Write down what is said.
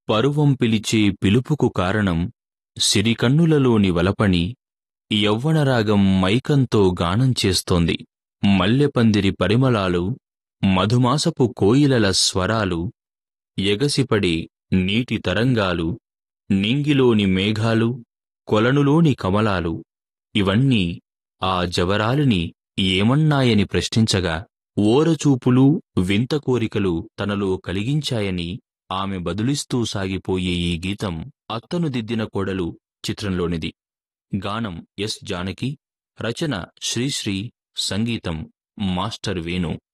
పరువం పిలిచే పిలుపుకు కారణం సిరికన్నులలోని వలపని యవ్వనరాగం మైకంతో గానం చేస్తోంది మల్లెపందిరి పరిమళాలు మధుమాసపు కోయిలల స్వరాలు ఎగసిపడే నీటి తరంగాలు నింగిలోని మేఘాలు కొలనులోని కమలాలు ఇవన్నీ ఆ జవరాలిని ఏమన్నాయని ప్రశ్నించగా ఓరచూపులు వింత కోరికలు తనలో కలిగించాయని ఆమె బదులిస్తూ సాగిపోయే ఈ గీతం అత్తను దిద్దిన కోడలు చిత్రంలోనిది గానం ఎస్ జానకి రచన శ్రీశ్రీ సంగీతం మాస్టర్ వేణు